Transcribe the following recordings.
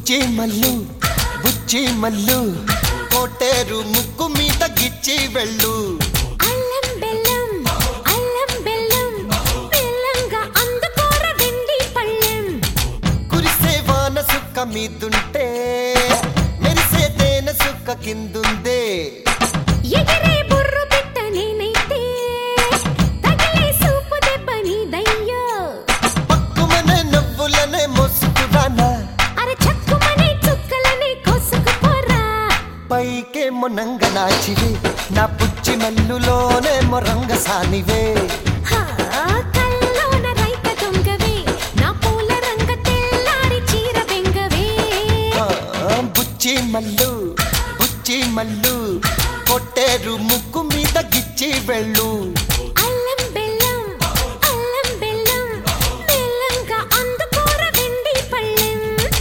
బుచ్చి మల్లు బుచ్చి మల్లు కోటేరు ముక్కు మీద గిచ్చి వెళ్ళు అల్లం బెల్లం అల్లం బెల్లం బెల్లంగా అందుకోర వెండి పళ్ళెం కురిసే వాన సుక్క మీదుంటే మెరిసే తేనె సుక్క కిందుందే ఎగిరే బుర్రు పిట్ట నేనైతే తగిలే సూపు దెబ్బ నీదయ్యో పక్కుమనే నవ్వులనే మోసుకురానా అర చక్కుమనే చుక్కలనే కోసుకుపోరా పైకే మొనంగ నాచివే నా పుచ్చి మల్లులోనే మొరంగ సానివే హా, కల్లోన రైక దొంగవే నా పూల రంగ తెల్లారి చీర బెంగవే ఆ, బుచ్చి మల్లు బుచ్చి మల్లు కొట్టేరు ముక్కు మీద గిచ్చి వెళ్ళు అల్లం బెల్లం అల్లం బెల్లం బెల్లంగా అందుకోర వెండి పళ్ళెం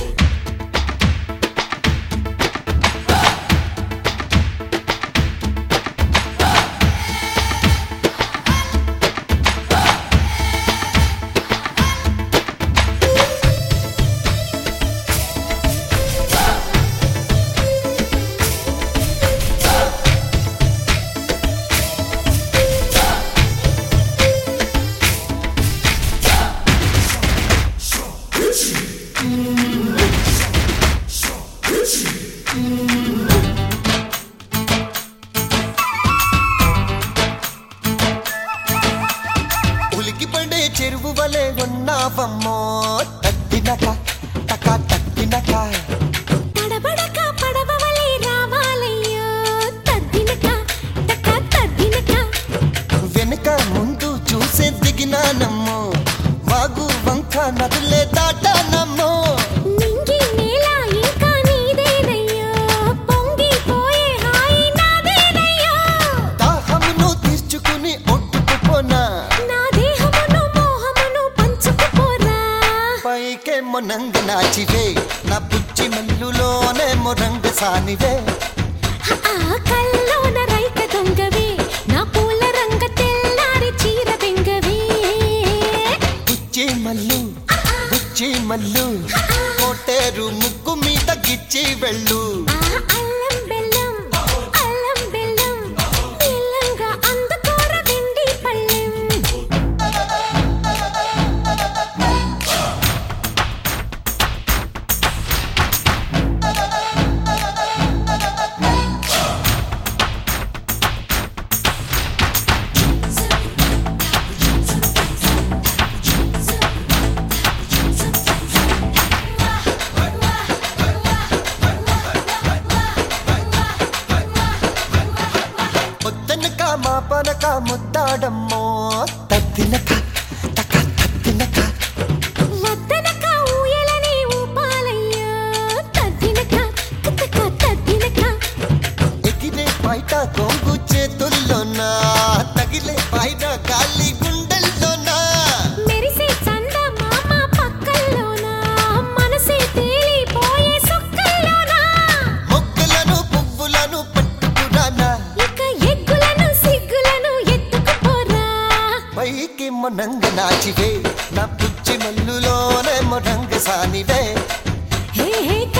ఉలికి పడే చెరువు వలె ఉన్నావమ్మో తట్టినక టక తట్టినక తడబడక పడవలే రావాలయ్యో తద్దినక టక తద్దినక వెనుక ముందు చూసే దిగినానమ్మో వాగు వంక నదులే దాటానమ్మో నింగి నేల ఇంకా నీదేనయ్యో పొంగిపోయే హాయి నాదేనయ్యో దాహమును తీర్చుకుని ఒట్టుకుపోనా నా దేహమును మోహమును పంచుకుపోరా పైకే మొనంగ నాచివే నా పుచ్చి మల్లులోనే మొరంగ సానివే ఆ కల్లోన రైక దొంగవే నా పూల రంగ తెల్లారి చీర బెంగవే బుచ్చి మల్లు బుచ్చి మల్లు కోటేరు ముక్కు మీద గిచ్చి వెళ్ళు ఆ అల్లం బెల్లం అల్లం బెల్లం బెల్లంగా అందుకోర వెండి పళ్ళెం పొద్దనక మా పనక ముద్దాడమ్మో తద్దినక టక తద్దినక వద్దనక ఊయలని ఊపాలయ్యో తద్దినక కతక తద్దినక ఎగిరే బయట కొంగు చేతుల్లోనా తగిలే పైన గాలి గుండెల్లోనా మెరిసే చంద మామ పక్కల్లోన మనసే తేలిపోయే సుక్కల్లోన మొక్కలను పువ్వులను పట్టుకురానా ఇక ఎగ్గులను సిగ్గులను ఎత్తుకుపోరా పైకి మొనంగ నాచివే నా పుచ్చి మల్లులోనే మొరంగ సానివే హే హే